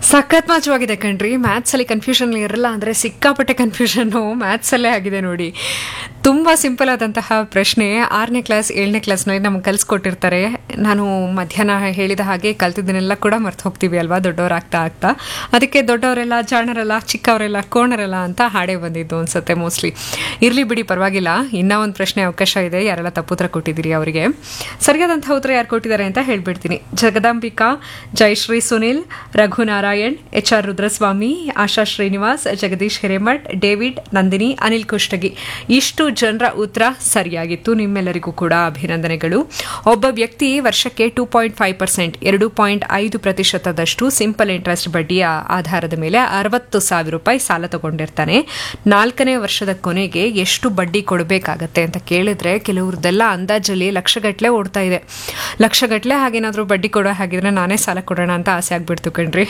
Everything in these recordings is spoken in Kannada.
ಸಖತ್ ಮಾಚವಾಗಿದೆ ಕಣ್ರಿ ಮ್ಯಾಥ್ಸಲ್ಲಿ ಕನ್ಫ್ಯೂಷನ್ ಇರಲ್ಲ ಅಂದರೆ ಸಿಕ್ಕಾಪಟ್ಟೆ ಕನ್ಫ್ಯೂಷನ್ನು ಮ್ಯಾಥ್ಸಲ್ಲೇ ಆಗಿದೆ ನೋಡಿ ತುಂಬ ಸಿಂಪಲ್ ಆದಂತಹ ಪ್ರಶ್ನೆ ಆರನೇ ಕ್ಲಾಸ್ ಏಳನೇ ಕ್ಲಾಸ್ನಲ್ಲಿ ನಮ್ಗೆ ಕಲಿಸ್ಕೊಟ್ಟಿರ್ತಾರೆ ನಾನು ಮಧ್ಯಾಹ್ನ ಹೇಳಿದ ಹಾಗೆ ಕಲ್ತಿದ್ದನ್ನೆಲ್ಲ ಕೂಡ ಮರ್ತು ಹೋಗ್ತೀವಿ ಅಲ್ವಾ ದೊಡ್ಡವರಾಗ್ತಾ ಆಗ್ತಾ ಅದಕ್ಕೆ ದೊಡ್ಡವರೆಲ್ಲ ಜಾಣರಲ್ಲ ಚಿಕ್ಕವರೆಲ್ಲ ಕೋಣರಲ್ಲ ಅಂತ ಹಾಡೇ ಬಂದಿದ್ದು ಅನ್ಸುತ್ತೆ ಮೋಸ್ಟ್ಲಿ ಇರಲಿ ಬಿಡಿ ಪರವಾಗಿಲ್ಲ ಇನ್ನೂ ಒಂದು ಪ್ರಶ್ನೆ ಅವಕಾಶ ಇದೆ ಯಾರೆಲ್ಲ ತಪ್ಪುತ್ತರ ಕೊಟ್ಟಿದ್ದೀರಿ ಅವರಿಗೆ ಸರಿಯಾದಂತಹ ಉತ್ತರ ಯಾರು ಕೊಟ್ಟಿದ್ದಾರೆ ಅಂತ ಹೇಳ್ಬಿಡ್ತೀನಿ Jagadambika Jayashree Sunil Raghunarayan H R Rudraswamy Asha Srinivas Jagadish Hiremath David Nandini Anil Kushtagi ಇಷ್ಟು ಜನರ ಉತ್ತರ ಸರಿಯಾಗಿತ್ತು ನಿಮ್ಮೆಲ್ಲರಿಗೂ ಕೂಡ ಅಭಿನಂದನೆಗಳು ಒಬ್ಬ ವ್ಯಕ್ತಿ ವರ್ಷಕ್ಕೆ ಟೂ ಪಾಯಿಂಟ್ ಫೈವ್ ಪರ್ಸೆಂಟ್ ಎರಡು ಪಾಯಿಂಟ್ ಐದು ಪ್ರತಿಶತದಷ್ಟು ಸಿಂಪಲ್ ಇಂಟ್ರೆಸ್ಟ್ ಬಡ್ಡಿಯ ಆಧಾರದ ಮೇಲೆ ಅರವತ್ತು ಸಾವಿರ ರೂಪಾಯಿ ಸಾಲ ತಗೊಂಡಿರ್ತಾನೆ ನಾಲ್ಕನೇ ವರ್ಷದ ಕೊನೆಗೆ ಎಷ್ಟು ಬಡ್ಡಿ ಕೊಡಬೇಕಾಗತ್ತೆ ಅಂತ ಕೇಳಿದ್ರೆ ಕೆಲವ್ರದ್ದೆಲ್ಲ ಅಂದಾಜಲ್ಲಿ ಲಕ್ಷಗಟ್ಟಲೆ ಓಡ್ತಾ ಇದೆ ಲಕ್ಷಗಟ್ಟಲೆ ಹಾಗೇನಾದರೂ ಬಡ್ಡಿ ಕೊಡೋ ಹಾಗಿದ್ರೆ ನಾನೇ ಸಾಲ ಕೊಡೋಣ ಅಂತ ಆಸೆ ಆಗ್ಬಿಡ್ತು ಕಣ್ರಿ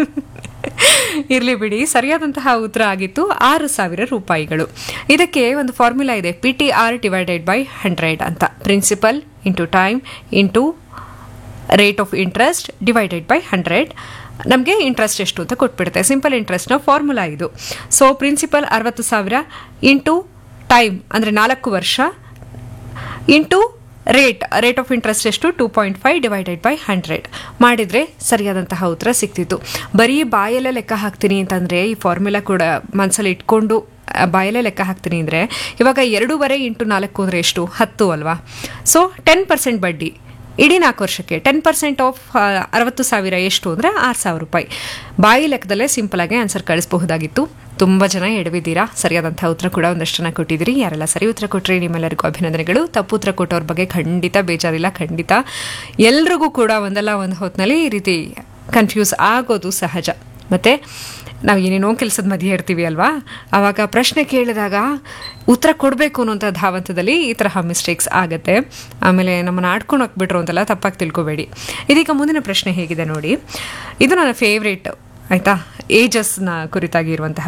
ಇರಲಿ ಬಿಡಿ ಸರಿಯಾದಂತಹ ಉತ್ತರ ಆಗಿತ್ತು ಆರು ಸಾವಿರ ರೂಪಾಯಿಗಳು ಇದಕ್ಕೆ ಒಂದು ಫಾರ್ಮುಲಾ ಇದೆ P T R divided by hundred ಅಂತ principal into time into rate of interest divided by hundred ನಮಗೆ ಇಂಟ್ರೆಸ್ಟ್ ಎಷ್ಟು ಅಂತ ಕೊಟ್ಬಿಡುತ್ತೆ ಸಿಂಪಲ್ ಇಂಟ್ರೆಸ್ಟ್ನ ಫಾರ್ಮುಲಾ ಇದು ಸೊ ಪ್ರಿನ್ಸಿಪಲ್ ಅರವತ್ತು ಸಾವಿರ ಇಂಟು ಟೈಮ್ ಅಂದರೆ ನಾಲ್ಕು ವರ್ಷ into rate rate of interest ಎಷ್ಟು two point five divided by hundred ಮಾಡಿದರೆ ಸರಿಯಾದಂತಹ ಉತ್ತರ ಸಿಕ್ತಿತ್ತು ಬರೀ ಬಾಯಲ್ಲೇ ಲೆಕ್ಕ ಹಾಕ್ತೀನಿ ಅಂತಂದರೆ ಈ ಫಾರ್ಮುಲಾ ಕೂಡ ಮನಸ್ಸಲ್ಲಿ ಇಟ್ಕೊಂಡು ಆ, ಬಾಯಲ್ಲೇ ಲೆಕ್ಕ ಹಾಕ್ತೀನಿ ಅಂದರೆ ಇವಾಗ ಎರಡೂವರೆ ಇಂಟು ನಾಲ್ಕು ಅಂದರೆ ಎಷ್ಟು ಹತ್ತು ಅಲ್ವಾ ಸೊ ಟೆನ್ ಪರ್ಸೆಂಟ್ ಬಡ್ಡಿ ಇಡೀ ನಾಲ್ಕು ವರ್ಷಕ್ಕೆ ಟೆನ್ ಪರ್ಸೆಂಟ್ ಆಫ್ ಅರವತ್ತು ಸಾವಿರ ಎಷ್ಟು ಅಂದರೆ ಆರು ಸಾವಿರ ರೂಪಾಯಿ ಬಾಯಿ ಲೆಕ್ಕದಲ್ಲೇ ಸಿಂಪಲಾಗಿ ಆನ್ಸರ್ ಕಳಿಸಬಹುದಾಗಿತ್ತು ತುಂಬ ಜನ ಎಡವಿದ್ದೀರಾ ಸರಿಯಾದಂಥ ಉತ್ತರ ಕೂಡ ಒಂದಷ್ಟು ಜನ ಕೊಟ್ಟಿದ್ದೀರಿ ಯಾರೆಲ್ಲ ಸರಿ ಉತ್ತರ ಕೊಟ್ಟರೆ ನಿಮ್ಮೆಲ್ಲರಿಗೂ ಅಭಿನಂದನೆಗಳು ತಪ್ಪು ಉತ್ತರ ಕೊಟ್ಟವ್ರ ಬಗ್ಗೆ ಖಂಡಿತ ಬೇಜಾರಿಲ್ಲ ಖಂಡಿತ ಎಲ್ರಿಗೂ ಕೂಡ ಒಂದಲ್ಲ ಒಂದು ಹೊತ್ತಿನಲ್ಲಿ ಈ ರೀತಿ ಕನ್ಫ್ಯೂಸ್ ಆಗೋದು ಸಹಜ ಮತ್ತು ನಾವು ಏನೇನೋ ಕೆಲಸದ ಮಧ್ಯೆ ಇರ್ತೀವಿ ಅಲ್ವಾ ಆವಾಗ ಪ್ರಶ್ನೆ ಕೇಳಿದಾಗ ಉತ್ತರ ಕೊಡಬೇಕು ಅನ್ನೋಂಥ ಧಾವಂತದಲ್ಲಿ ಈ ತರಹ ಮಿಸ್ಟೇಕ್ಸ್ ಆಗುತ್ತೆ ಆಮೇಲೆ ನಮ್ಮನ್ನು ಆಡ್ಕೊಂಡು ಹೋಗ್ಬಿಟ್ರು ಅಂತೆಲ್ಲ ತಪ್ಪಾಗಿ ತಿಳ್ಕೊಬೇಡಿ ಇದೀಗ ಮುಂದಿನ ಪ್ರಶ್ನೆ ಹೇಗಿದೆ ನೋಡಿ ಇದು ನನ್ನ ಫೇವ್ರೇಟ್ ಆಯಿತಾ ಏಜಸ್ನ ಕುರಿತಾಗಿ ಇರುವಂತಹ